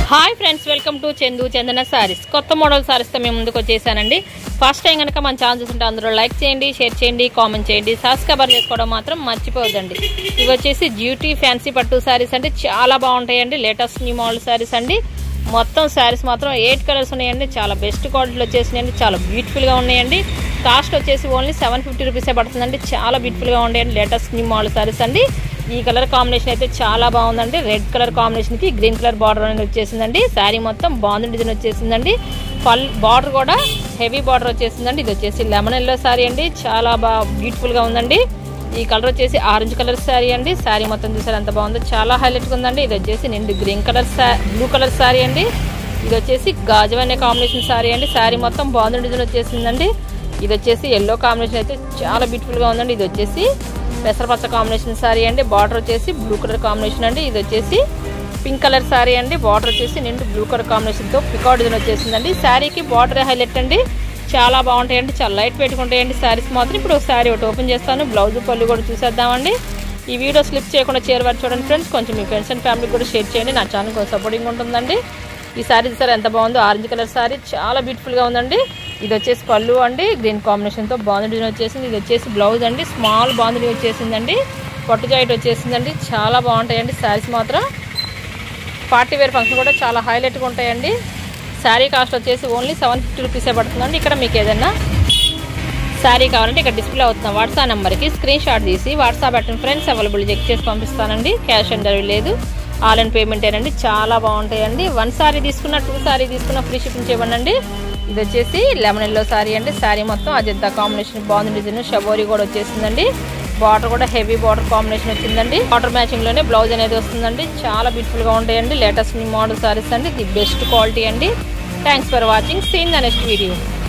hi friends welcome to Chandu Chandana sarees కొత్త model సారీస్తో మేము ముందుకు వచ్చేసానండి ఫస్ట్ టైం కనుక మన ఛానల్ చూస్తుంటే అందరూ లైక్ చేయండి షేర్ చేయండి కామెంట్ చేయండి సబ్స్క్రైబర్ చేసుకోవడం మాత్రం మర్చిపోవద్దండి ఇవి వచ్చేసి డ్యూటీ ఫ్యాన్సీ పట్టు సారీస్ అండి చాలా బాగుంటాయండి లేటెస్ట్ న్యూ మోడల్ సారీస్ అండి మొత్తం శారీస్ మాత్రం ఎయిట్ కలర్స్ ఉన్నాయండి చాలా బెస్ట్ క్వాలిటీలో వచ్చేసినాయండి చాలా బ్యూటిఫుల్గా ఉన్నాయండి కాస్ట్ వచ్చేసి ఓన్లీ సెవెన్ ఫిఫ్టీ రూపీసే పడుతుందండి చాలా బ్యూటిఫుల్గా ఉన్నాయండి లేటెస్ట్ న్యూ మోడల్ సారీస్ అండి ఈ కలర్ కాంబినేషన్ అయితే చాలా బాగుందండి రెడ్ కలర్ కాంబినేషన్కి గ్రీన్ కలర్ బార్డర్ అనేది వచ్చేసిందండి శారీ మొత్తం బాగుంది డిజైన్ వచ్చేసిందండి పల్ బార్డర్ కూడా హెవీ బార్డర్ వచ్చేసిందండి ఇది వచ్చేసి లెమన్ ఎల్లో శారీ అండి చాలా బాగా బ్యూటిఫుల్గా ఉందండి ఈ కలర్ వచ్చేసి ఆరెంజ్ కలర్ శారీ అండి శారీ మొత్తం చూసారు ఎంత బాగుందో చాలా హైలైట్గా ఉందండి ఇది వచ్చేసి నిండు green colour blue colour sari అండి ఇది వచ్చేసి గాజు అనే కాంబినేషన్ శారీ అండి శారీ మొత్తం బాగుంది డిజైన్ వచ్చేసిందండి ఇది వచ్చేసి ఎల్లో కాంబినేషన్ అయితే చాలా బ్యూటిఫుల్గా ఉందండి ఇది వచ్చేసి పెసరపచ్చ కాంబినేషన్ శారీ అండి బార్డర్ వచ్చేసి బ్లూ కలర్ కాంబినేషన్ అండి ఇది వచ్చేసి పింక్ కలర్ శారీ అండి బార్డర్ వచ్చేసి నిండు బ్లూ కలర్ కాంబినేషన్తో పికాట్ డిజైన్ వచ్చేసిందండి శారీకి బార్డర్ హైలైట్ అండి చాలా బాగుంటాయండి చాలా లైట్ పెట్టుకుంటాయండి శారీస్ మాత్రం ఇప్పుడు ఒక శారీ ఒకటి ఓపెన్ చేస్తాను బ్లౌజ్ పళ్ళు కూడా చూసేద్దామండి ఈ వీడియో స్లిప్ చేయకుండా చేరవారు చూడండి ఫ్రెండ్స్ కొంచెం మీ ఫ్రెండ్స్ అండ్ ఫ్యామిలీకి కూడా షేర్ చేయండి నా ఛానల్ కొంచెం సపోర్టింగ్ ఉంటుందండి ఈ శారీ చూసారు ఎంత బాగుందో ఆరెంజ్ కలర్ శారీ చాలా బ్యూటిఫుల్గా ఉందండి ఇది వచ్చేసి పళ్ళు అండి గ్రీన్ కాంబినేషన్తో బాగుంది డిజైన్ వచ్చేసింది ఇది వచ్చేసి బ్లౌజ్ అండి స్మాల్ బాగుంది వచ్చేసిందండి పట్టు జాయిట్ వచ్చేసిందండి చాలా బాగుంటాయండి శారీస్ మాత్రం పార్టీ వేర్ ఫంక్షన్ కూడా చాలా హైలైట్గా ఉంటాయండి శారీ కాస్ట్ వచ్చేసి ఓన్లీ సెవెన్ ఫిఫ్టీ రూపీసే పడుతుందండి ఇక్కడ మీకు ఏదైనా శారీ కావాలంటే ఇక్కడ డిస్ప్లే అవుతున్న వాట్సాప్ నెంబర్కి స్క్రీన్ షాట్ తీసి వాట్సాప్ పెట్టిన ఫ్రెండ్స్ అవైలబుల్ చెక్ చేసి పంపిస్తానండి క్యాష్ ఆన్ డెలివరీ లేదు ఆన్లైన్ పేమెంట్ ఏనండి చాలా బాగుంటాయండి వన్ సారీ తీసుకున్న టూ సారీ తీసుకున్న ఫ్రీ షిప్పింగ్ చేయమనండి ఇది వచ్చేసి లెమన్ ఎల్లో సారీ అండి శారీ మొత్తం అజంతా కాంబినేషన్ బాగుంది డిజైన్ షబోరీ కూడా వచ్చేసిందండి బార్డర్ కూడా హెవీ బార్డర్ కాంబినేషన్ వచ్చిందండి బార్డర్ మ్యాచింగ్ లోనే బ్లౌజ్ అనేది వస్తుందండి చాలా బ్యూటిఫుల్ గా ఉంటాయండి లేటెస్ట్ న్యూ మోడల్ సారీస్ అండి ది బెస్ట్ క్వాలిటీ అండి thanks for watching see in the next video